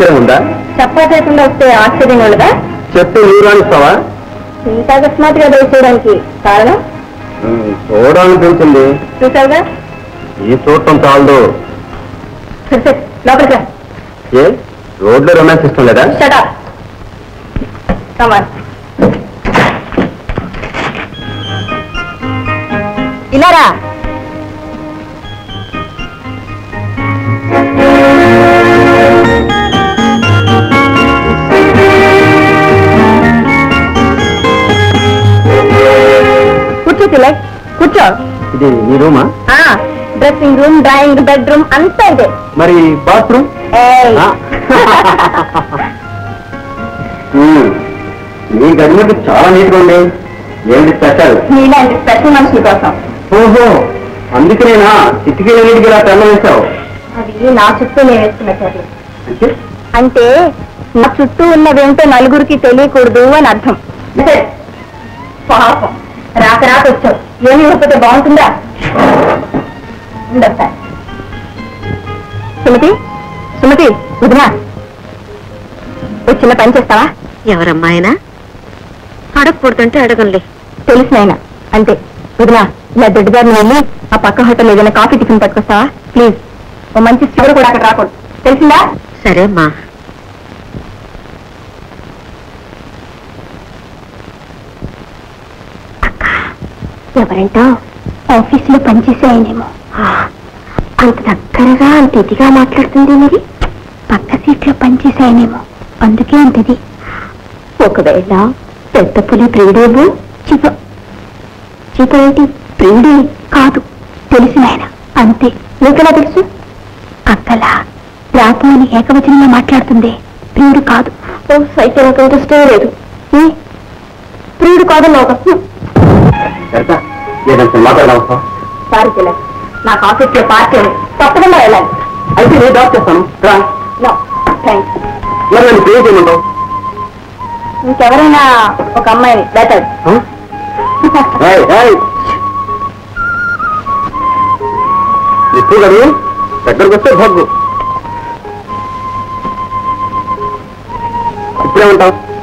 ఆశ్చర్యం ఉందా చెప్పా చేయకుండా వస్తే ఆశ్చర్యం ఉండదా చెప్తే నువ్వు రాణిస్తావా ఇంత అకస్మాత్తుగా దయచేయడానికి కారణం ఉమ్, చూడాలనిపించింది చూసావుగా ఈ చూడటం చాలదు సరే సరే లోపలికి రా ఏ రోడ్లో రొమాన్స్ ఇష్టం లేదా షటా కమాన్ ఇలా రా కూర్చో తిలక్ కూర్చో ఇది నీ రూమా డ్రెస్సింగ్ రూమ్ డ్రాయింగ్ బెడ్రూమ్ అంతా ఇదే మరి బాత్రూమ్ ఏయ్. మీ గది మధ్య చాలా నీట్గా ఉంది ఏంటి స్పెషల్ నీలాంటి స్పెషల్ మనుషుల కోసం ఓహో అందుకనేనా చిటికీలన్నిటికీ ఇలా తెల్ల వేశావు అది నా చుట్టూ నేను వేసుకున్న చర్య అంటే అంటే నా చుట్టూ ఉన్నదేంటో నలుగురికి తెలియకూడదు అని అర్థం పాపం రాక రాక వచ్చావు ఏమి ఇవ్వకపోతే బాగుంటుందా ఉండొస్తా సుమతి సుమతి వదినా ఓ చిన్న పని చేస్తావా ఎవరమ్మా ఆయన అడగకూడదంటే అడగంలే తెలిసిన అంతే వదినా ఇలా దొడ్డిగారిని వెళ్ళి ఆ పక్క హోటల్ ఏదైనా కాఫీ టిఫిన్ పట్టుకొస్తావా ప్లీజ్ ఓ మంచి చివరి కూడా అక్కడ రాకూడదు తెలిసిందా సరే అమ్మా ఎవరంటో ఆఫీసులో పనిచేసే ఆయనేమో అంత దగ్గరగా అంత ఇదిగా మాట్లాడుతుంది మరి పక్క సీట్లో పనిచేసే ఆయనేమో అందుకే అంతది ఒకవేళ పెద్ద పులి ప్రియుడేమో చిప చిప ఏంటి ప్రియుడే కాదు తెలిసిన ఆయన అంతే నీకెలా తెలుసు అక్కలా రాపు అని ఏకవచనంలో మాట్లాడుతుంది ప్రియుడు కాదు ఓ అయితే నాకు ఇంట్రెస్టే లేదు ఏ? ప్రియుడు కాదన్న ఒక సరిత ఏదంటే మాట్లాడవా సారీ తిలక్ నాకు ఆఫీస్లో పార్టీ ఉంది తప్పకుండా వెళ్ళాలి అయితే నేను డ్రాప్ చేస్తాను రా నో థ్యాంక్స్ మరి నన్ను పే చేయమంటావు ఇంకెవరైనా ఒక అమ్మాయిని బెటర్ ఏయ్, ఏయ్. ఎక్కువ కదా దగ్గరకు వస్తే భగ్గు ఇప్పుడేమంటావు